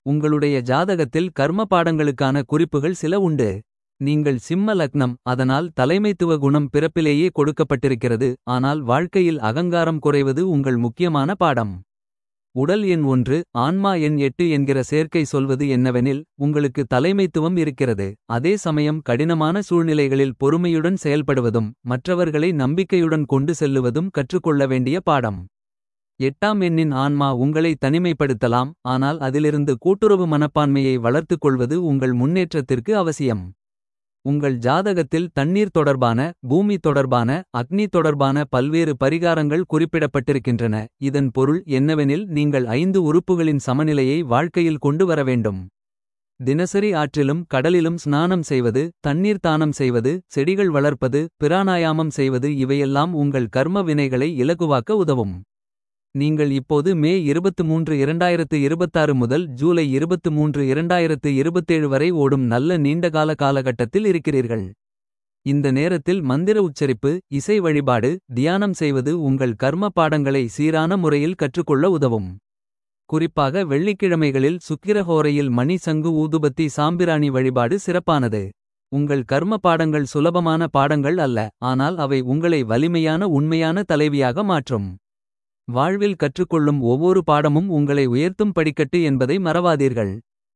உங்களுடைய ஜாதகத்தில் கர்ம பாடங்களுக்கான குறிப்புகள் சில உண்டு. நீங்கள் சிம்ம லக்னம் அதனால் தலைமைத்துவ குணம் பிறப்பிலேயே கொடுக்கப்பட்டிருக்கிறது. ஆனால் வாழ்க்கையில் அகங்காரம் குறைவது உங்கள் முக்கியமான பாடம். உடல் எண் ஒன்று ஆன்மா எண் எட்டு என்கிற சேர்க்கை சொல்வது என்னவெனில். உங்களுக்கு தலைமைத்துவம் இருக்கிறது அதே சமயம் கடினமான சூழ்நிலைகளில் பொறுமையுடன் செயல்படுவதும். மற்றவர்களை நம்பிக்கையுடன் கொண்டு செல்லுவதும் கற்றுக்கொள்ள வேண்டிய பாடம். எட்டாம் எண்ணின் ஆன்மா உங்களை தனிமைப்படுத்தலாம். ஆனால் அதிலிருந்து கூட்டுறவு மனப்பான்மையை வளர்த்துக் கொள்வது உங்கள் முன்னேற்றத்திற்கு அவசியம். உங்கள் ஜாதகத்தில் தண்ணீர் தொடர்பான பூமி தொடர்பான அக்னி தொடர்பான பல்வேறு பரிகாரங்கள் குறிப்பிடப்பட்டிருக்கின்றன. இதன் பொருள் என்னவெனில் நீங்கள் ஐந்து உறுப்புகளின் சமநிலையை வாழ்க்கையில் கொண்டு வர வேண்டும். தினசரி ஆற்றிலும் கடலிலும் ஸ்நானம் செய்வது தண்ணீர் தானம் செய்வது செடிகள் வளர்ப்பது பிராணாயாமம் செய்வது இவையெல்லாம் உங்கள் கர்ம வினைகளை இலகுவாக்க உதவும். நீங்கள் இப்போது மே 23 2026 முதல் ஜூலை 23 2027 வரை ஓடும் நல்ல நீண்டகால காலகட்டத்தில் இருக்கிறீர்கள். இந்த நேரத்தில் மந்திர உச்சரிப்பு இசை வழிபாடு தியானம் செய்வது உங்கள் கர்ம பாடங்களை சீரான முறையில் கற்றுக்கொள்ள உதவும். குறிப்பாக வெள்ளிக்கிழமைகளில் சுக்கிரஹோரையில் மணி சங்கு ஊதுபத்தி சாம்பிராணி வழிபாடு சிறப்பானது. உங்கள் கர்ம பாடங்கள் சுலபமான பாடங்கள் அல்ல ஆனால் அவை உங்களை வலிமையான உண்மையான தலைவியாக மாற்றும். வாழ்வில் கற்றுக்கொள்ளும் ஒவ்வொரு பாடமும் உங்களை உயர்த்தும் படிக்கட்டு என்பதை மறவாதீர்கள்.